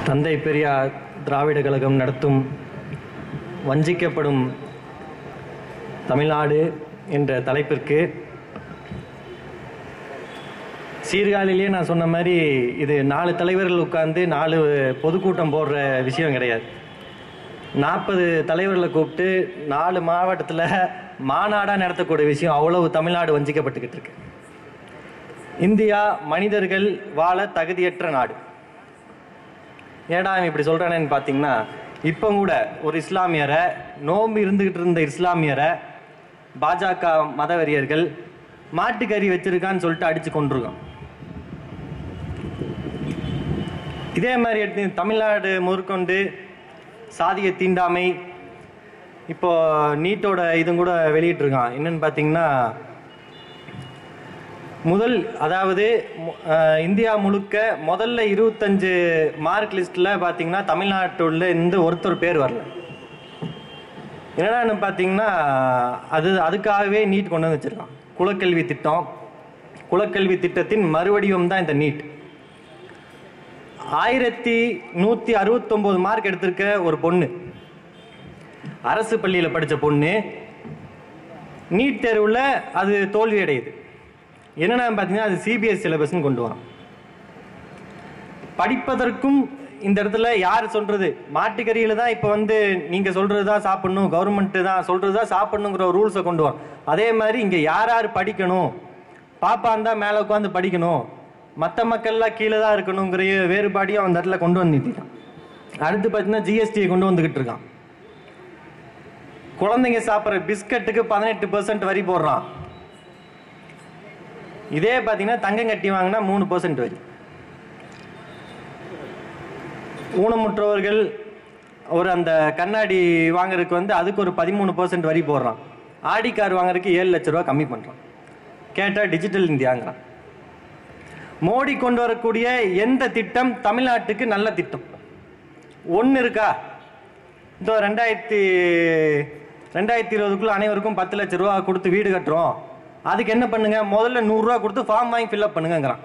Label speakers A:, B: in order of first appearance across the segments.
A: தந்தை பெரியார் திராவிட கழகம் நடத்தும் வஞ்சிக்கப்படும் தமிழ்நாடு என்ற தலைப்பிற்கு சீர்காழிலேயே நான் சொன்ன மாதிரி இது நாலு தலைவர்கள் உட்கார்ந்து நாலு பொதுக்கூட்டம் போடுற விஷயம் கிடையாது நாற்பது தலைவர்களை கூப்பிட்டு நாலு மாவட்டத்தில் மாநாடாக நடத்தக்கூடிய விஷயம் அவ்வளவு தமிழ்நாடு வஞ்சிக்கப்பட்டுக்கிட்டு இருக்கு இந்தியா மனிதர்கள் வாழ தகுதியற்ற நாடு ஏடா அவன் இப்படி சொல்கிறானேன்னு பார்த்தீங்கன்னா இப்போ கூட ஒரு இஸ்லாமியரை நோம்பு இருந்துகிட்டு இருந்த இஸ்லாமியரை பாஜக மதவெறியர்கள் மாட்டுக்கறி வச்சிருக்கான்னு சொல்லிட்டு அடித்து கொண்டிருக்கான் இதே மாதிரி எடுத்து தமிழ்நாடு முதற்கொண்டு சாதிய தீண்டாமை இப்போ நீட்டோட இதுவும் கூட வெளியிட்டிருக்கான் என்னன்னு பார்த்தீங்கன்னா முதல் அதாவது மு- அஹ், இந்தியா முழுக்க முதல்ல இருபத்தஞ்சு மார்க் லிஸ்ட்டில் பார்த்தீங்கன்னா தமிழ்நாட்டுல இருந்து ஒருத்தர் பேர் வரல என்னடான்னு பார்த்தீங்கன்னா அது அதுக்காகவே நீட் கொண்டு வந்து வச்சிருக்கான் குலக்கல்வி திட்டம் குலக்கல்வி திட்டத்தின் மறுவடிவம் தான் இந்த நீட் ஆயிரத்தி நூற்றி அறுபத்தொம்போது மார்க் எடுத்திருக்க ஒரு பொண்ணு அரசு பள்ளியில் படித்த பொண்ணு நீட் தேர்வில் அது தோல்வி அடையுது என்னென்னு பார்த்தீங்கன்னா அது சிபிஎஸ் சிலபஸ்னு கொண்டு வரோம் படிப்பதற்கும் இந்த இடத்துல யார் சொல்றது மாட்டுக்கறியில தான் இப்போ வந்து நீங்க சொல்றது தான் சாப்பிடணும் கவர்மெண்ட் தான் சொல்றது தான் சாப்பிடணுங்கிற ரூல்ஸை கொண்டு வரோம் அதே மாதிரி இங்க யார் யார் படிக்கணும் பாப்பான் தான் மேலே உட்காந்து படிக்கணும் மற்ற மக்கள்லாம் கீழே தான் இருக்கணுங்கிற வேறுபாடையும் அந்த இடத்துல கொண்டு வந்து நிறுத்திட்டான் அடுத்து பார்த்தீங்கன்னா ஜிஎஸ்டியை கொண்டு வந்துகிட்டு இருக்கான் குழந்தைங்க சாப்பிட்ற பிஸ்கட்டுக்கு பதினெட்டு பர்சன்ட் வரி போடுறான் இதே பார்த்தீங்கன்னா தங்கம் கட்டி வாங்கினா மூணு பர்சன்ட் வரி ஊனமுற்றவர்கள் ஒரு அந்த கண்ணாடி வாங்குறதுக்கு வந்து அதுக்கு ஒரு பதிமூணு பர்சன்ட் வரி போடுறான் ஆடி கார் வாங்குறதுக்கு ஏழு லட்ச ரூபா கம்மி பண்ணுறான் கேட்டால் டிஜிட்டல் இந்தியாங்கிறான் மோடி கொண்டு வரக்கூடிய எந்த திட்டம் தமிழ்நாட்டுக்கு நல்ல திட்டம் ஒன்று இருக்கா இந்த ரெண்டாயிரத்தி ரெண்டாயிரத்தி இருபதுக்குள்ள அனைவருக்கும் பத்து லட்ச ரூபா கொடுத்து வீடு கட்டுறோம் அதுக்கு என்ன பண்ணுங்க முதல்ல நூறுரூவா கொடுத்து ஃபார்ம் வாங்கி ஃபில்அப் பண்ணுங்கங்கிறான்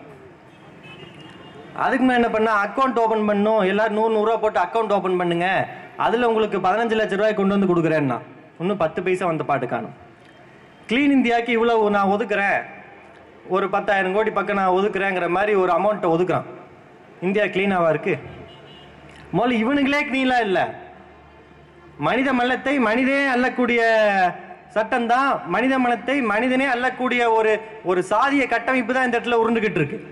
A: அதுக்கு நான் என்ன பண்ண அக்கௌண்ட் ஓபன் பண்ணும் எல்லாரும் நூறு நூறுரூவா போட்டு அக்கௌண்ட் ஓபன் பண்ணுங்க அதில் உங்களுக்கு பதினஞ்சு லட்ச ரூபாய் கொண்டு வந்து கொடுக்குறேன்னா இன்னும் பத்து பைசா வந்த பாட்டு காணும் க்ளீன் இந்தியாவுக்கு இவ்வளவு நான் ஒதுக்குறேன் ஒரு பத்தாயிரம் கோடி பக்கம் நான் ஒதுக்குறேங்கிற மாதிரி ஒரு அமௌண்ட்டை ஒதுக்குறான் இந்தியா க்ளீனாவா இருக்கு முதல்ல இவனுங்களே க்ளீனாக இல்லை மனித மலத்தை மனிதனே அள்ளக்கூடிய சட்டம் தான் மனித மலத்தை மனிதனே அள்ளக்கூடிய ஒரு ஒரு சாதிய கட்டமைப்பு தான் இந்த இடத்துல உருண்டுகிட்டு இருக்கு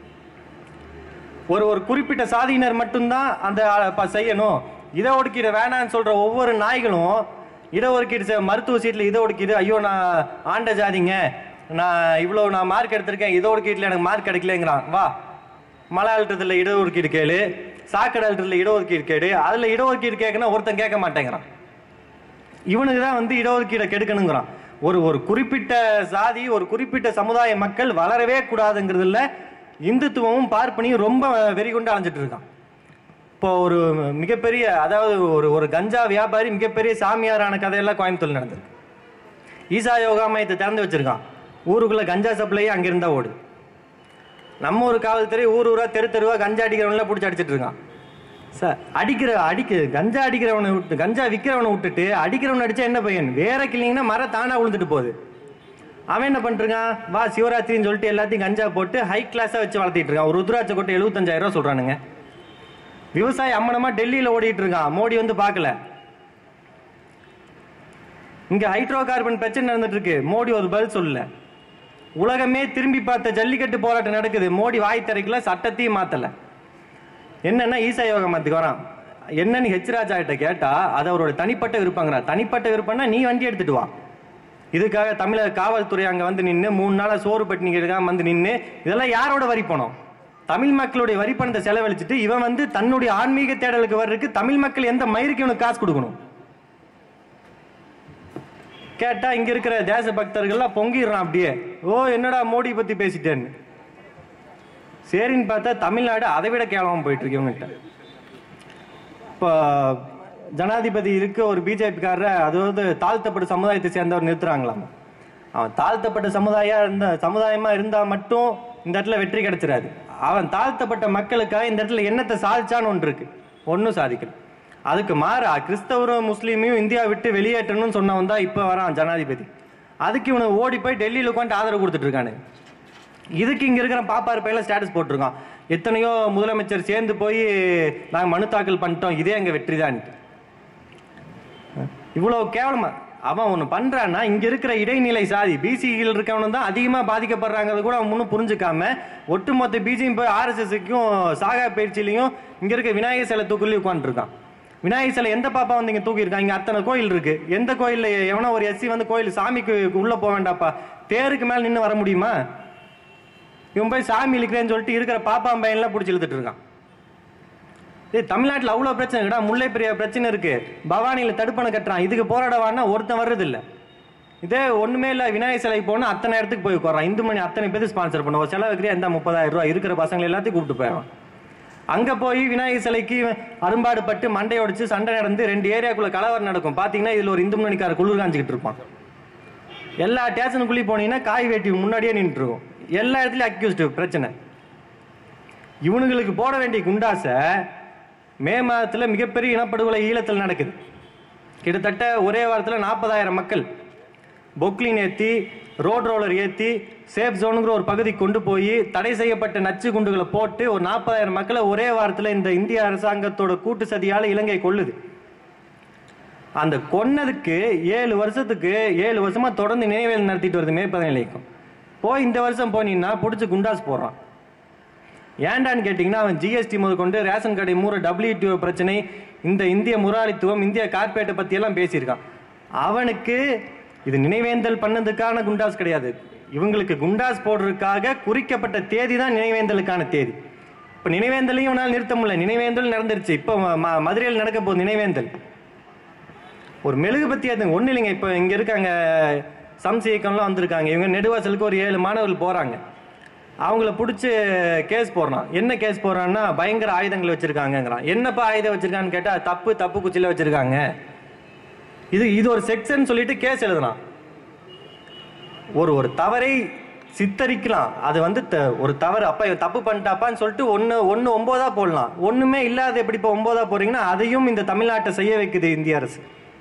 A: ஒரு ஒரு குறிப்பிட்ட சாதியினர் மட்டும்தான் அந்த அஹ், ப- செய்யணும் இட ஒதுக்கீடு வேணாம்னு சொல்ற ஒவ்வொரு நாய்களும் இட ஒதுக்கீடு செ- மருத்துவ சீட்டில் இட ஒதுக்கீடு ஐயோ நான் ஆண்ட ஜாதிங்க நான் இவ்வளோ நான் மார்க் எடுத்திருக்கேன் இட ஒதுக்கீட்டில் எனக்கு மார்க் கிடைக்கலங்கிறான் வா மலை அழுத்தத்தில் இட ஒதுக்கீடு கேளு சாக்கடை அழுத்தத்தில் இட ஒதுக்கீடு கேடு அதில் இட ஒதுக்கீடு கேட்கணும் ஒருத்தன் கேட்க மாட்டேங்கிறான் இவனுக்கு தான் வந்து இடஒதுக்கீடை கெடுக்கணுங்கிறான் ஒரு ஒரு குறிப்பிட்ட சாதி ஒரு குறிப்பிட்ட சமுதாய மக்கள் வளரவே கூடாதுங்கிறதுல இந்துத்துவமும் பார்ப்பனியும் ரொம்ப வெறி கொண்டு அலைஞ்சிட்டு இருக்கான் இப்போ ஒரு மிகப்பெரிய அதாவது ஒரு ஒரு கஞ்சா வியாபாரி மிகப்பெரிய சாமியாரான கதையெல்லாம் கோயம்புத்தூர்ல நடந்திருக்கு ஈசா யோகா மையத்தை திறந்து வச்சிருக்கான் ஊருக்குள்ள கஞ்சா சப்ளையே அங்கிருந்தா ஓடுது நம்ம ஒரு காவல்துறை ஊர் ஊரா தெரு தெருவா கஞ்சா அடிக்கிறவன்லாம் பிடிச்சி அடிச்சிட்டு இருக்கான் சார் அடிக்கிற அடிக்க கஞ்சா அடிக்கிறவனை விட்டு கஞ்சா விற்கிறவனை விட்டுட்டு அடிக்கிறவனை அடிச்சா என்ன பையன் வேற கிள்ளிங்கன்னா மரம் தானா விழுந்துட்டு போகுது அவன் என்ன பண்ணிருக்கான் வா சிவராத்திரின்னு சொல்லிட்டு எல்லாத்தையும் கஞ்சா போட்டு ஹை கிளாஸாக வச்சு வளர்த்திட்டு இருக்கான் ஒரு ருத்ராட்ச கொட்டை எழுபத்தஞ்சாயிரம் ரூபா சொல்றானுங்க விவசாயி அம்மனமா டெல்லியில் ஓடிட்டு இருக்கான் மோடி வந்து பார்க்கல இங்க ஹைட்ரோ கார்பன் பிரச்சனை நடந்துட்டு இருக்கு மோடி ஒரு பதில் சொல்லல உலகமே திரும்பி பார்த்த ஜல்லிக்கட்டு போராட்டம் நடக்குது மோடி வாய் திறக்கல சட்டத்தையும் மாத்தல என்னன்னா ஈசா யோகா மத்துக்கு வரான் என்னன்னு ஹெச் ராஜா கிட்ட கேட்டா அது அவரோட தனிப்பட்ட விருப்பங்கிறா தனிப்பட்ட விருப்பம்னா நீ வண்டி எடுத்துட்டு வா இதுக்காக தமிழக காவல்துறை அங்க வந்து நின்று மூணு நாளா சோறு பட்டினிக்கிறதுக்காக வந்து நின்று இதெல்லாம் யாரோட வரி பணம் தமிழ் மக்களுடைய வரி பணத்தை செலவழிச்சிட்டு இவன் வந்து தன்னுடைய ஆன்மீக தேடலுக்கு வர்றதுக்கு தமிழ் மக்கள் எந்த மயிருக்கு இவனுக்கு காசு கொடுக்கணும் கேட்டா இங்க இருக்கிற தேச பக்தர்கள்லாம் பொங்கிடுறான் அப்படியே ஓ என்னடா மோடி பத்தி பேசிட்டேன்னு சரின்னு பார்த்தா தமிழ்நாடு அதை விட கேவலமா போயிட்டு இருக்கு இவங்ககிட்ட இப்போ ஜனாதிபதி இருக்க ஒரு பிஜேபிக்காரரை அதாவது தாழ்த்தப்பட்ட சமுதாயத்தை சேர்ந்தவர் நிறுத்துறாங்களாம் அவன் தாழ்த்தப்பட்ட சமுதாயம் இருந்த சமுதாயமா இருந்தா மட்டும் இந்த இடத்துல வெற்றி கிடைச்சிடாது அவன் தாழ்த்தப்பட்ட மக்களுக்காக இந்த இடத்துல என்னத்தை சாதிச்சான்னு ஒன்று இருக்கு ஒன்றும் சாதிக்கல அதுக்கு மாறா கிறிஸ்தவரும் முஸ்லீமையும் இந்தியா விட்டு வெளியேற்றணும்னு சொன்னவன் தான் இப்போ வரான் ஜனாதிபதி அதுக்கு இவனுக்கு ஓடி போய் டெல்லியில் உட்காந்து ஆதரவு கொடுத்துட்டு இருக்கானு இதுக்கு இங்க இருக்கிற பாப்பார் பையில ஸ்டேட்டஸ் போட்டிருக்கான் எத்தனையோ முதலமைச்சர் சேர்ந்து போய் நாங்க மனு தாக்கல் பண்ணிட்டோம் இதே எங்க வெற்றி இவ்வளவு கேவலமா அவன் ஒன்று பண்றான்னா இங்க இருக்கிற இடைநிலை சாதி பிசியில் இருக்கவனும் தான் அதிகமா பாதிக்கப்படுறாங்கிறது கூட அவன் முன்னும் புரிஞ்சுக்காம ஒட்டுமொத்த பிஜியும் போய் ஆர்எஸ்எஸ்க்கும் சாகா பயிற்சியிலையும் இங்க இருக்க விநாயகர் சிலை தூக்குள்ளி உட்காந்துருக்கான் விநாயகர் சிலை எந்த பாப்பா வந்து இங்க தூக்கியிருக்கான் இங்க அத்தனை கோயில் இருக்கு எந்த கோயில்ல எவனோ ஒரு எஸ்சி வந்து கோயில் சாமிக்கு உள்ள போக வேண்டாப்பா தேருக்கு மேல நின்று வர முடியுமா இவன் போய் சாமி இழுக்கிறேன்னு சொல்லிட்டு இருக்கிற பாப்பாம் பையன்லாம் பிடிச்சி இழுத்துட்டு இருக்கான் ஏய் தமிழ்நாட்டில் அவ்வளோ பிரச்சனை இருக்குடா முல்லை பெரிய பிரச்சனை இருக்கு பவானியில் தடுப்பணை கட்டுறான் இதுக்கு போராடவான்னா ஒருத்தன் வர்றது இல்ல இதே ஒண்ணுமே இல்லை விநாயகர் சிலைக்கு போனா அத்தனை இடத்துக்கு போய் உட்காரான் இந்து மணி அத்தனை பேருக்கு ஸ்பான்சர் பண்ணுவோம் செலவுக்கு எந்த முப்பதாயிரம் ரூபாய் இருக்கிற பசங்களை எல்லாத்தையும் கூப்பிட்டு போயிடும் அங்க போய் விநாயகர் சிலைக்கு அரும்பாடுபட்டு மண்டை உடைச்சு சண்டை நடந்து ரெண்டு ஏரியாக்குள்ள கலவரம் நடக்கும் பாத்தீங்கன்னா இதுல ஒரு இந்து மணிக்கார குளிர் காஞ்சிக்கிட்டு இருப்பான் எல்லா ஸ்டேஷனுக்குள்ளேயும் போனீங்கன்னா காய் வேட்டி முன்னாடியே நின்றுட்டு இருக்கும் எல்லா இடத்துலயும் அக்யூஸ்டு பிரச்சனை இவனுங்களுக்கு போட வேண்டிய குண்டாசை மே மாதத்துல மிகப்பெரிய இனப்படுகொலை ஈழத்தில் நடக்குது கிட்டத்தட்ட ஒரே வாரத்தில் நாற்பதாயிரம் மக்கள் பொக்லின் ஏற்றி ரோட் ரோலர் ஏற்றி சேஃப் ஜோனுங்கிற ஒரு பகுதி கொண்டு போய் தடை செய்யப்பட்ட நச்சு குண்டுகளை போட்டு ஒரு நாற்பதாயிரம் மக்களை ஒரே வாரத்தில் இந்த இந்திய அரசாங்கத்தோட கூட்டு சதியால் இலங்கை கொள்ளுது அந்த கொன்னதுக்கு ஏழு வருஷத்துக்கு ஏழு வருஷமா தொடர்ந்து நினைவேல் நடத்திட்டு வருது மே பதினேழுக்கும் போய் இந்த வருஷம் போனீங்கன்னா பிடிச்சி குண்டாஸ் போடுறான் ஏன்டான்னு கேட்டிங்கன்னா அவன் ஜிஎஸ்டி முதல் கொண்டு ரேஷன் கடை மூற டபிள்யூடிஓ பிரச்சனை இந்த இந்திய முராளித்துவம் இந்திய கார்பரேட்டை பத்தி எல்லாம் பேசியிருக்கான் அவனுக்கு இது நினைவேந்தல் பண்ணதுக்கான குண்டாஸ் கிடையாது இவங்களுக்கு குண்டாஸ் போடுறதுக்காக குறிக்கப்பட்ட தேதி தான் நினைவேந்தலுக்கான தேதி இப்போ நினைவேந்தலையும் இவனால் நிறுத்த முடியல நினைவேந்தல் நடந்துருச்சு இப்போ ம- ம- மதுரையில் நடக்க போகுது நினைவேந்தல் ஒரு மெழுகு பத்தி அது ஒன்றும் இல்லைங்க இப்போ இங்கே இருக்காங்க சம்ஸ் இயக்கம்லாம் வந்திருக்காங்க இவங்க நெடுவாசலுக்கு ஒரு ஏழு மாணவர்கள் போகிறாங்க அவங்கள பிடிச்சி கேஸ் போடுறான் என்ன கேஸ் போடுறான்னா பயங்கர ஆயுதங்கள் வச்சிருக்காங்கங்கிறான் என்னப்பா ஆயுதம் வச்சிருக்கான்னு கேட்டால் தப்பு தப்பு குச்சியில் வச்சிருக்காங்க இது இது ஒரு செக்ஷன் சொல்லிட்டு கேஸ் எழுதலாம் ஒரு ஒரு தவறை சித்தரிக்கலாம் அது வந்து த- ஒரு தவறு அப்ப இவன் தப்பு பண்ணிட்டாப்பான்னு சொல்லிட்டு ஒன்று ஒன்று ஒம்போதா போடலாம் ஒன்றுமே இல்லாத எப்படி இப்போ ஒம்போதா போறீங்கன்னா அதையும் இந்த தமிழ்நாட்டை செய்ய வைக்குது இந்திய அரசு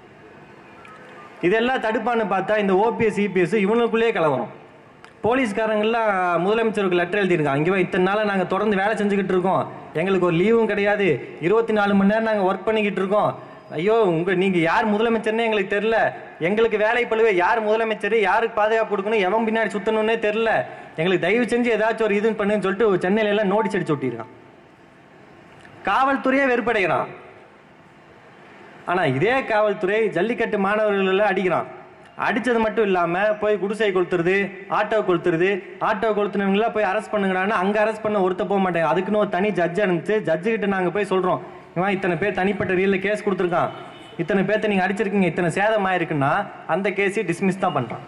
A: இதெல்லாம் தடுப்பான்னு பார்த்தா இந்த ஓபிஎஸ் இபிஎஸ் இவனுக்குள்ளேயே கலவரம் போலீஸ்காரங்கெல்லாம் முதலமைச்சருக்கு லெட்டர் எழுதியிருக்காங்க இங்கே போய் இத்தனை நாளாக நாங்கள் தொடர்ந்து வேலை செஞ்சுக்கிட்டு இருக்கோம் எங்களுக்கு ஒரு லீவும் கிடையாது இருபத்தி நாலு மணி நேரம் நாங்கள் ஒர்க் பண்ணிக்கிட்டு இருக்கோம் ஐயோ உங்க நீங்க யார் முதலமைச்சர்னே எங்களுக்கு தெரியல எங்களுக்கு வேலை பழுவே யார் முதலமைச்சர் யாருக்கு பாதுகாப்பு கொடுக்கணும் எவன் பின்னாடி சுத்தணும்னே தெரியல எங்களுக்கு தயவு செஞ்சு ஏதாச்சும் ஒரு இது பண்ணுன்னு சொல்லிட்டு சென்னையில எல்லாம் நோட்டீஸ் அடிச்சு ஒட்டியிருக்கான் காவல்துறையே வெறுப்படைகிறான் ஆனா இதே காவல்துறை ஜல்லிக்கட்டு மாணவர்கள் எல்லாம் அடிக்கிறான் அடிச்சது மட்டும் இல்லாம போய் குடிசை கொளுத்துறது ஆட்டோ கொளுத்துறது ஆட்டோ கொளுத்துனவங்கள போய் அரெஸ்ட் பண்ணுங்கடான்னா அங்க அரெஸ்ட் பண்ண ஒருத்த போக மாட்டேங்க அதுக்குன்னு ஒரு தனி ஜட்ஜ் இருந்துச்சு ஜட்ஜு கிட்ட நாங்க போய் சொல்றோம் இவன் இத்தனை பேர் தனிப்பட்ட ரீல்ல கேஸ் கொடுத்துருக்கான் இத்தனை பேர்த்த நீங்க அடிச்சிருக்கீங்க இத்தனை சேதம் ஆயிருக்குன்னா அந்த கேஸை டிஸ்மிஸ் தான் பண்றான்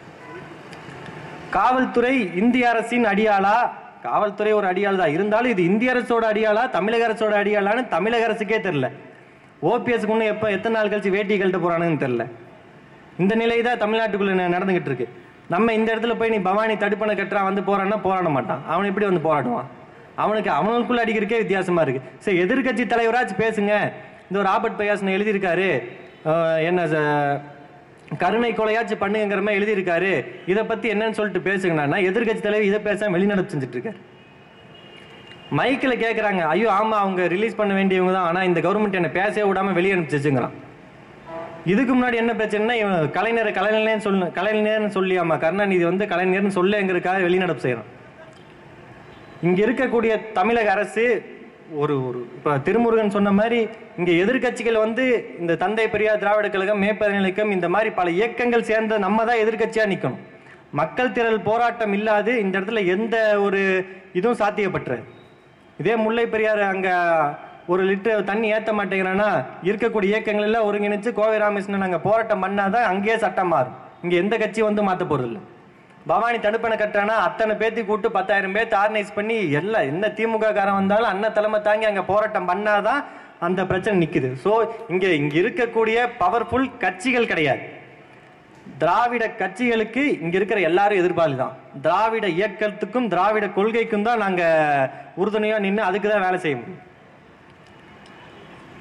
A: காவல்துறை இந்திய அரசின் அடியாளா காவல்துறை ஒரு அடியாள் தான் இருந்தாலும் இது இந்திய அரசோட அடியாளா தமிழக அரசோட அடியாளான்னு தமிழக அரசுக்கே தெரியல ஓபிஎஸ்க்கு இன்னும் எப்போ எத்தனை நாள் கழிச்சு வேட்டி கழட்ட போறானுன்னு தெரியல இந்த நிலை தான் தமிழ்நாட்டுக்குள்ள ந- நடந்துகிட்டு இருக்கு நம்ம இந்த இடத்துல போய் நீ பவானி தடுப்பணை கட்டுறான் வந்து போறான்னா போராட மாட்டான் அவன் எப்படி வந்து போராடுவான் அவனுக்கு அவனுக்குள்ள அடிக்கிறதுக்கே வித்தியாசமா இருக்கு சரி எதிர்க்கட்சி தலைவராச்சும் பேசுங்க இந்த ஒரு ராபர்ட் பயாசன் எழுதியிருக்காரு அஹ், என்ன ச- கருணை கொலையாச்சும் பண்ணுங்கிற மாதிரி எழுதியிருக்காரு இதை பத்தி என்னன்னு சொல்லிட்டு பேசுங்கண்ணா எதிர்க்கட்சி தலைவர் இதை பேசாம வெளிநடப்பு செஞ்சுட்டு இருக்காரு மைக்கில் கேட்குறாங்க ஐயோ ஆமா அவங்க ரிலீஸ் பண்ண வேண்டியவங்க தான் ஆனா இந்த கவர்மெண்ட் என்ன பேசவே விடாம வெளியே அனுப்பிச்சுங்கிறான் இதுக்கு முன்னாடி என்ன பிரச்சனைனா இவன் கலைஞரை கலைஞர்னு சொல்லு கலைஞர்னு சொல்லியாமா கருணாநிதி வந்து கலைஞர்னு சொல்லுங்கிறதுக்காக வெளிநடப்பு செய்யறான் இங்க இருக்கக்கூடிய தமிழக அரசு ஒரு ஒரு இப்ப திருமுருகன் சொன்ன மாதிரி இங்க எதிர்க்கட்சிகள் வந்து இந்த தந்தை பெரியார் திராவிட கழகம் மேற்பதிநிலைக்கம் இந்த மாதிரி பல இயக்கங்கள் சேர்ந்த நம்ம தான் எதிர்க்கட்சியா நிக்கணும் மக்கள் திரள் போராட்டம் இல்லாது இந்த இடத்துல எந்த ஒரு இதுவும் சாத்தியப்பட்டுறது இதே முல்லை பெரியார் அங்க ஒரு லிட்டர் தண்ணி ஏத்த மாட்டேங்கிறான்னா இருக்கக்கூடிய இயக்கங்கள் எல்லாம் ஒருங்கிணைச்சு கோவை ராமகிருஷ்ணன் அங்க போராட்டம் பண்ணாதான் அங்கேயே சட்டம் மாறும் இங்க எந்த கட்சியும் வந்து மாத்த போறது இல்ல பவானி தடுப்பணை கட்டுறானா அத்தனை பேத்தி கூட்டு பத்தாயிரம் பேர்த்து ஆர்கனைஸ் பண்ணி எல்லாம் என்ன திமுக காரன் வந்தாலும் அண்ணன் தலைமை தாங்கி அங்க போராட்டம் பண்ணாதான் அந்த பிரச்சனை நிக்குது ஸோ இங்க இங்க இருக்கக்கூடிய பவர்ஃபுல் கட்சிகள் கிடையாது திராவிட கட்சிகளுக்கு இங்க இருக்கிற எல்லாரும் எதிர்ப்பாளி தான் திராவிட இயக்கத்துக்கும் திராவிட கொள்கைக்கும் தான் நாங்க உறுதுணையா நின்று அதுக்கு தான் வேலை செய்ய முடியும்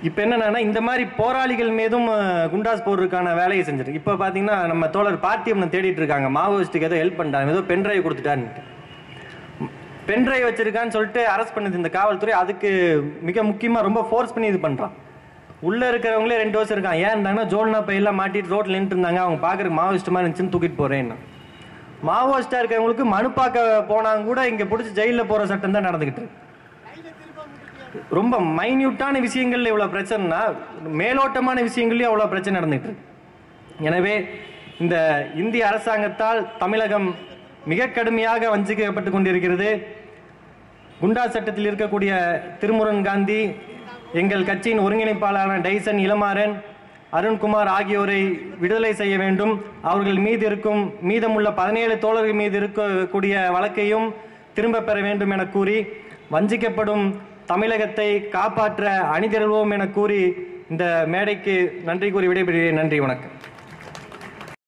A: இப்போ என்னன்னா இந்த மாதிரி போராளிகள் மீதும் அஹ், குண்டாஸ் போடுறதுக்கான வேலையை செஞ்சிருக்கு இப்போ பார்த்தீங்கன்னா நம்ம தோழர் பார்த்திபன் தேடிட்டு இருக்காங்க மாவோயிஸ்ட்டுக்கு ஏதோ ஹெல்ப் பண்ணிட்டாங்க ஏதோ பென்ட்ரைவ் கொடுத்துட்டான்ட்டு பென்ட்ரைவ் வச்சிருக்கான்னு சொல்லிட்டு அரெஸ்ட் பண்ணுது இந்த காவல்துறை அதுக்கு மிக முக்கியமாக ரொம்ப ஃபோர்ஸ் பண்ணி இது பண்ணுறான் உள்ளே இருக்கிறவங்களே ரெண்டு வருஷம் இருக்கான் ஏன் இருந்தாங்கன்னா ஜோல்னா பையெல்லாம் மாட்டிட்டு ரோட்டில் நின்றுட்டு இருந்தாங்க அவங்க பார்க்குறக்கு மாவோயிஸ்ட் மாதிரி இருந்துச்சுன்னு தூக்கிட்டு போகிறேன்னு மாவோயிஸ்டாக இருக்கிறவங்களுக்கு மனு பார்க்க போனாங்க கூட இங்கே பிடிச்சி ஜெயிலில் போகிற சட்டம் தான் நடந்துக்கிட்டு இருக்கு ரொம்ப மைன்யூட்டான விஷயங்கள்ல இவ்வளவு பிரச்சனைனா மேலோட்டமான விஷயங்கள்லயும் அவ்வளவு பிரச்சனை நடந்துட்டு இருக்கு எனவே இந்த இந்திய அரசாங்கத்தால் தமிழகம் மிக கடுமையாக வஞ்சிக்கப்பட்டு கொண்டிருக்கிறது குண்டா சட்டத்தில் இருக்கக்கூடிய திருமுருகன் காந்தி எங்கள் கட்சியின் ஒருங்கிணைப்பாளரான டைசன் இளமாறன் அருண்குமார் ஆகியோரை விடுதலை செய்ய வேண்டும் அவர்கள் மீது இருக்கும் மீதமுள்ள பதினேழு தோழர்கள் மீது இருக்கக்கூடிய வழக்கையும் திரும்ப பெற வேண்டும் என கூறி வஞ்சிக்கப்படும் தமிழகத்தை காப்பாற்ற அணிதிரள்வோம் என கூறி இந்த மேடைக்கு நன்றி கூறி விடைபெறுகிறேன் நன்றி வணக்கம்